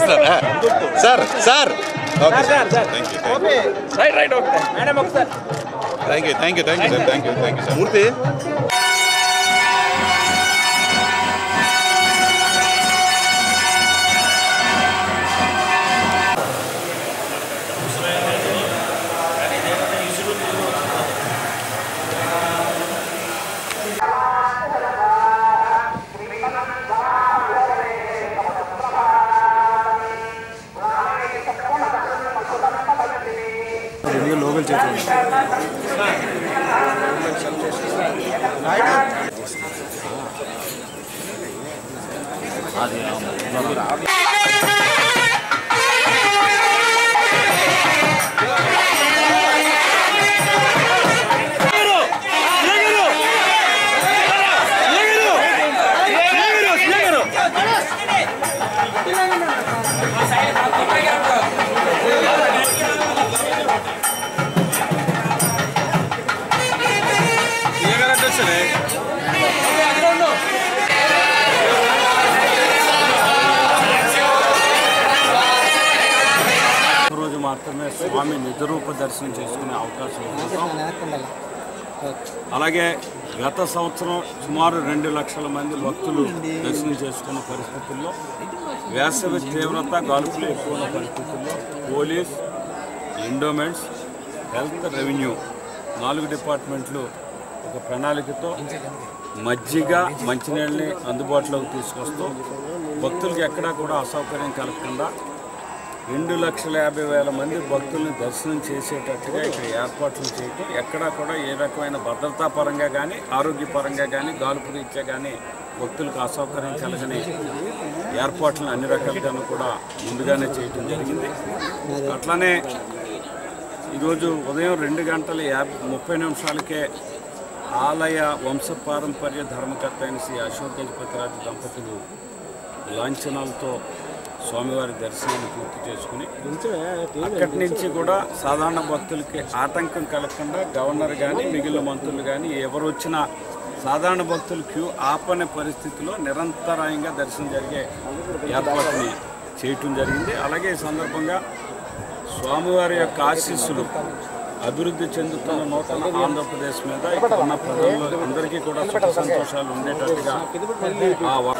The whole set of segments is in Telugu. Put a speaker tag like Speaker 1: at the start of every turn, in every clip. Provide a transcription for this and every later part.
Speaker 1: చేస్తున్నారా sir sir okay sir thank you
Speaker 2: right right okay madam ఒకసారి
Speaker 1: thank you thank you thank you sir thank you thank you sir Murthy
Speaker 3: రోజు మాత్రమే స్వామి నిజరూప దర్శనం చేసుకునే అవకాశం ఉంది అలాగే గత సంవత్సరం సుమారు రెండు లక్షల మంది భక్తులు దర్శనం చేసుకున్న పరిస్థితుల్లో వేసవి తీవ్రత గాలుపులు ఎక్కువ ఉన్న పరిస్థితుల్లో పోలీస్ ఎండోమెంట్స్ హెల్త్ రెవెన్యూ నాలుగు డిపార్ట్మెంట్లు ఒక ప్రణాళికతో మజ్జిగ మంచినీళ్ళని అందుబాటులోకి తీసుకొస్తూ భక్తులకు ఎక్కడా కూడా అసౌకర్యం కలగకుండా రెండు లక్షల యాభై వేల మంది భక్తుల్ని దర్శనం చేసేటట్టుగా ఇక్కడ ఏర్పాట్లు చేయటం ఎక్కడా కూడా ఏ రకమైన భద్రతా పరంగా కానీ ఆరోగ్యపరంగా కానీ గాలుపు రీత్యా కానీ భక్తులకు అసౌకర్యం కలగని ఏర్పాట్లను అన్ని రకాలుగాను కూడా ముందుగానే చేయటం జరిగింది అట్లానే ఈరోజు ఉదయం రెండు గంటల యాభై ముప్పై నిమిషాలకే ఆలయ వంశపారంపర్య ధర్మకర్త అయిన శ్రీ అశోక్ గజపతిరాజు దంపతులు లాంఛనాలతో స్వామివారి దర్శనాన్ని పూర్తి చేసుకుని అక్కడి నుంచి కూడా సాధారణ భక్తులకి ఆటంకం కలగకుండా గవర్నర్ కానీ మిగిలిన మంత్రులు కానీ ఎవరు వచ్చినా సాధారణ భక్తులు క్యూ ఆపని పరిస్థితిలో నిరంతరాయంగా దర్శనం జరిగే ఏర్పాటుని చేయటం జరిగింది అలాగే ఈ సందర్భంగా స్వామివారి యొక్క ఆశీస్సులు అభివృద్ధి చెందుతున్న నూతన ఆంధ్రప్రదేశ్ మీద ఇక్కడ ఉన్న ప్రజల్లో అందరికీ కూడా సుఖ సంతోషాలు ఉండేటట్టుగా ఆ వ-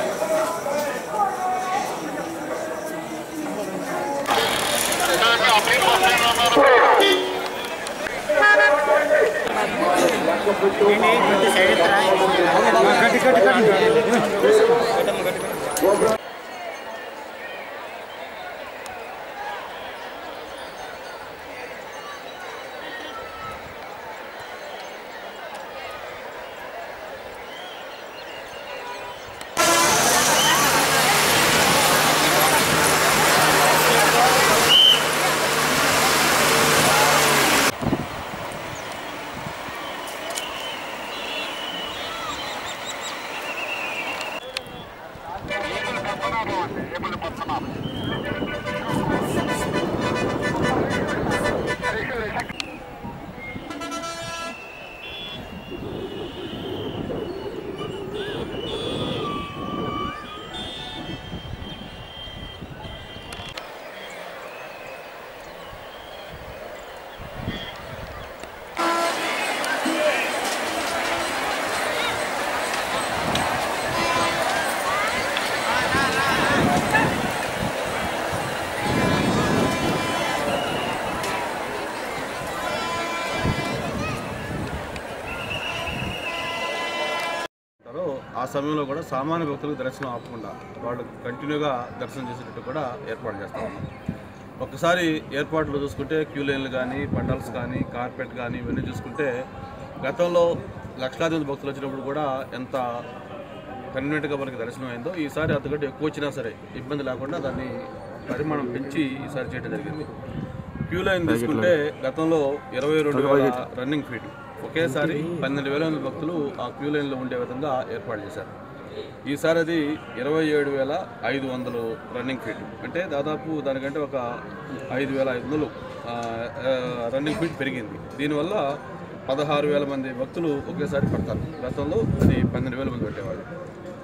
Speaker 4: ఉంటారో ఆ సమయంలో కూడా సామాన్య భక్తులకు దర్శనం ఆపకుండా వాళ్ళు కంటిన్యూగా దర్శనం చేసేటట్టు కూడా ఏర్పాటు చేస్తా ఉన్నాం ఒకసారి ఏర్పాట్లు చూసుకుంటే క్యూ లైన్లు కానీ పండల్స్ కానీ కార్పెట్ కానీ ఇవన్నీ చూసుకుంటే గతంలో లక్షలాది మంది భక్తులు వచ్చినప్పుడు కూడా ఎంత కన్వీనెంట్గా మనకి దర్శనం అయిందో ఈసారి అంతకంటే ఎక్కువ వచ్చినా సరే ఇబ్బంది లేకుండా దాన్ని పరిమాణం పెంచి ఈసారి చేయడం జరిగింది క్యూ లైన్ తీసుకుంటే గతంలో ఇరవై రెండు వేల రన్నింగ్ ఫీట్ ఒకేసారి పన్నెండు వేల మంది భక్తులు ఆ క్యూ లైన్లో ఉండే విధంగా ఏర్పాటు చేశారు ఈసారి అది ఇరవై ఏడు వేల ఐదు వందలు రన్నింగ్ ఫీట్ అంటే దాదాపు దానికంటే ఒక ఐదు వేల ఐదు వందలు ఆ, ఆ, రన్నింగ్ ఫీట్ పెరిగింది దీనివల్ల పదహారు వేల మంది భక్తులు ఒకేసారి పడతారు గతంలో అది పన్నెండు వేల మంది పెట్టేవాళ్ళు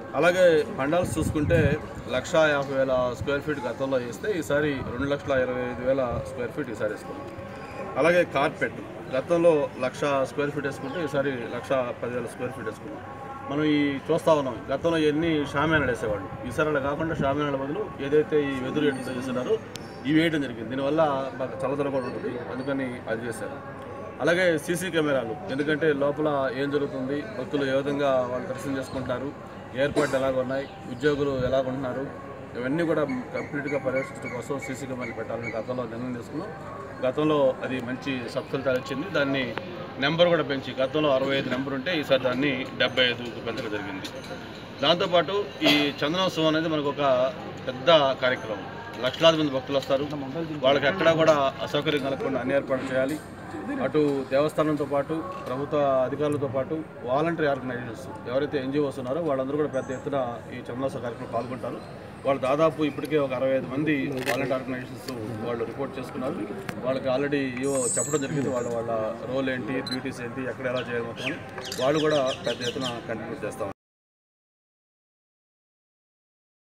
Speaker 4: అలాగే పండాల్స్ చూసుకుంటే లక్ష యాభై వేల స్క్వేర్ ఫీట్ గతంలో వేస్తే ఈసారి రెండు లక్షల ఇరవై ఐదు వేల స్క్వేర్ ఫీట్ ఈసారి వేసుకున్నాం అలాగే కార్పెట్ గతంలో లక్ష స్క్వేర్ ఫీట్ వేసుకుంటే ఈసారి లక్ష పదివేల స్క్వేర్ ఫీట్ వేసుకున్నాం మనం ఈ చూస్తూ ఉన్నాం గతంలో ఎన్ని షామియానాలు వేసేవాళ్ళు ఈసారి అలా కాకుండా షామియానాల బదులు ఏదైతే ఈ వెదురు ఎట్లా చేస్తున్నారో ఇవి వేయడం జరిగింది దీనివల్ల బాగా చల్లదల కూడా ఉంటుంది అందుకని అది చేశారు అలాగే సీసీ కెమెరాలు ఎందుకంటే లోపల ఏం జరుగుతుంది భక్తులు ఏ విధంగా వాళ్ళు దర్శనం చేసుకుంటున్నారు ఏర్పాట్లు ఎలాగ ఉన్నాయి ఉద్యోగులు ఎలాగ ఉంటున్నారు ఇవన్నీ కూడా కంప్లీట్గా పర్యవేక్షించడం కోసం సీసీ కెమెరాలు పెట్టాలని గతంలో నిర్ణయం తీసుకున్నాం గతంలో అది మంచి సత్ఫలితాలు ఇచ్చింది దాన్ని నెంబర్ కూడా పెంచి గతంలో అరవై ఐదు నెంబర్ ఉంటే ఈసారి దాన్ని డెబ్బై ఐదుకు పెంచడం జరిగింది దాంతోపాటు ఈ చందనోత్సవం అనేది మనకు ఒక పెద్ద కార్యక్రమం లక్షలాది మంది భక్తులు వస్తారు వాళ్ళకి ఎక్కడా కూడా అసౌకర్యం కలగకుండా అన్ని ఏర్పాట్లు చేయాలి అటు దేవస్థానంతో పాటు ప్రభుత్వ అధికారులతో పాటు వాలంటరీ ఆర్గనైజేషన్స్ ఎవరైతే ఎన్జిఓస్ ఉన్నారో వాళ్ళందరూ కూడా పెద్ద ఎత్తున ఈ చందనోత్సవ కార్యక్రమం పాల్గొంటారు వాళ్ళు దాదాపు ఇప్పటికే ఒక అరవై ఐదు మంది వాలంటీర్ ఆర్గనైజేషన్స్ వాళ్ళు రిపోర్ట్ చేసుకున్నారు వాళ్ళకి ఆల్రెడీ ఏవో చెప్పడం జరిగింది వాళ్ళ వాళ్ళ రోల్ ఏంటి డ్యూటీస్ ఏంటి ఎక్కడ ఎలా చేయాలి మొత్తం అని వాళ్ళు కూడా పెద్ద ఎత్తున కంటిన్యూ చేస్తాం